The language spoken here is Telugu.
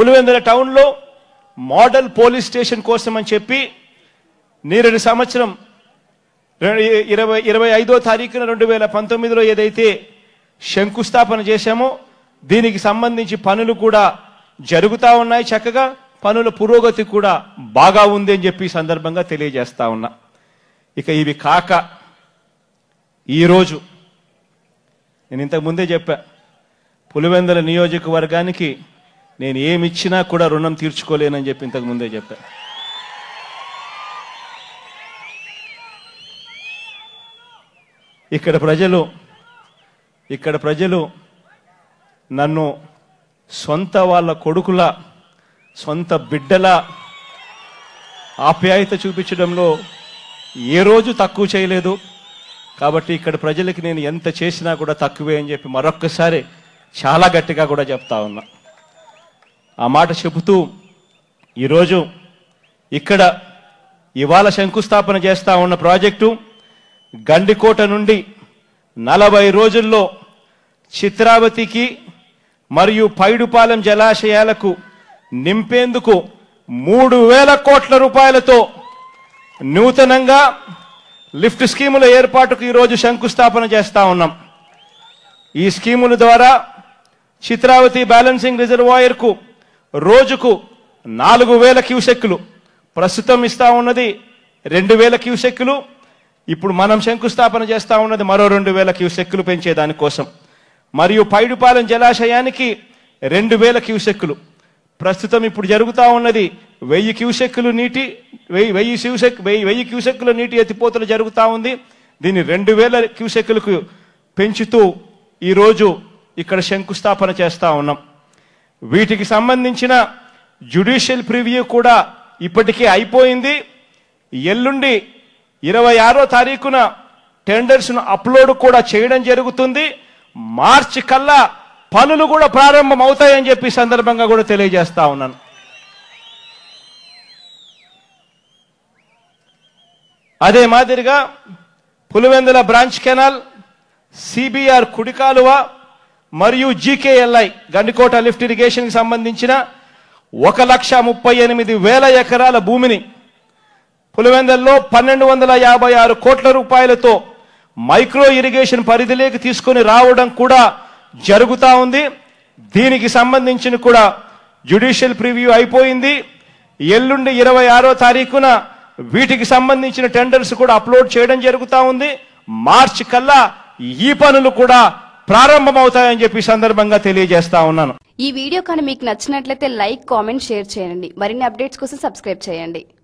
పులివెందుల టౌన్లో మోడల్ పోలీస్ స్టేషన్ కోసం అని చెప్పి నేరేడు సంవత్సరం రె- ఇరవై ఇరవై ఐదో తారీఖున రెండు వేల పంతొమ్మిదిలో ఏదైతే శంకుస్థాపన చేశామో దీనికి సంబంధించి పనులు కూడా జరుగుతూ ఉన్నాయి చక్కగా పనుల పురోగతి కూడా బాగా ఉంది అని చెప్పి ఈ సందర్భంగా తెలియజేస్తా ఉన్నా ఇక ఇవి కాక ఈరోజు నేను ఇంతకు ముందే చెప్పా పులివెందుల నియోజకవర్గానికి నేను ఏమి ఇచ్చినా కూడా రుణం తీర్చుకోలేనని చెప్పి ఇంతకు ముందే చెప్పా ఇక్కడ ప్రజలు ఇక్కడ ప్రజలు నన్ను సొంత వాళ్ళ కొడుకుల సొంత బిడ్డల ఆప్యాయత చూపించడంలో ఏ రోజు తక్కువ చేయలేదు కాబట్టి ఇక్కడ ప్రజలకి నేను ఎంత చేసినా కూడా తక్కువే అని చెప్పి మరొక్కసారి చాలా గట్టిగా కూడా చెప్తా ఉన్నా ఆ మాట చెబుతూ ఈరోజు ఇక్కడ ఇవాళ శంకుస్థాపన చేస్తా ఉన్న ప్రాజెక్టు గండికోట నుండి నలభై రోజుల్లో చిత్రావతికి మరియు పైడుపాలెం జలాశయాలకు నింపేందుకు మూడు వేల కోట్ల రూపాయలతో నూతనంగా లిఫ్ట్ స్కీముల ఏర్పాటుకు ఈరోజు శంకుస్థాపన చేస్తా ఉన్నాం ఈ స్కీముల ద్వారా చిత్రావతి బ్యాలెన్సింగ్ రిజర్వాయర్కు రోజుకు నాలుగు వేల క్యూసెక్కులు ప్రస్తుతం ఇస్తా ఉన్నది రెండు వేల క్యూసెక్కులు ఇప్పుడు మనం శంకుస్థాపన చేస్తా ఉన్నది మరో రెండు వేల క్యూసెక్కులు పెంచే దానికోసం మరియు పైడుపాలెం జలాశయానికి రెండు వేల క్యూసెక్కులు ప్రస్తుతం ఇప్పుడు జరుగుతా ఉన్నది వెయ్యి క్యూసెక్కులు నీటి వెయ్యి వెయ్యి క్యూసెక్ వెయ్యి వెయ్యి క్యూసెక్కుల నీటి ఎత్తిపోతలు జరుగుతా ఉంది దీన్ని రెండు వేల క్యూసెక్కులకు పెంచుతూ ఈరోజు ఇక్కడ శంకుస్థాపన చేస్తా ఉన్నాం వీటికి సంబంధించిన జ్యుడిషియల్ ప్రివ్యూ కూడా ఇప్పటికే అయిపోయింది ఎల్లుండి ఇరవై ఆరో తారీఖున టెండర్స్ను అప్లోడ్ కూడా చేయడం జరుగుతుంది మార్చి కల్లా పనులు కూడా ప్రారంభం అవుతాయని చెప్పి ఈ సందర్భంగా కూడా తెలియజేస్తా ఉన్నాను అదే మాదిరిగా పులివెందుల బ్రాంచ్ కెనాల్ సిబిఆర్ కుడి కాలువ మరియు జీకేఎల్ఐ గండికోట లిఫ్ట్ ఇరిగేషన్కి సంబంధించిన ఒక లక్ష ముప్పై ఎనిమిది వేల ఎకరాల భూమిని పులివెందల్లో పన్నెండు వందల యాభై ఆరు కోట్ల రూపాయలతో మైక్రో ఇరిగేషన్ పరిధిలోకి తీసుకొని రావడం కూడా జరుగుతా ఉంది దీనికి సంబంధించిన కూడా జ్యుడిషియల్ ప్రివ్యూ అయిపోయింది ఎల్లుండి ఇరవై ఆరో తారీఖున వీటికి సంబంధించిన టెండర్స్ కూడా అప్లోడ్ చేయడం జరుగుతా ఉంది మార్చి కల్లా ఈ పనులు కూడా ప్రారంభమవుతాయని చెప్పి ఈ సందర్భంగా తెలియజేస్తా ఉన్నాను ఈ వీడియో కానీ మీకు నచ్చినట్లయితే లైక్ కామెంట్ షేర్ చేయండి మరిన్ని అప్డేట్స్ కోసం సబ్స్క్రైబ్ చేయండి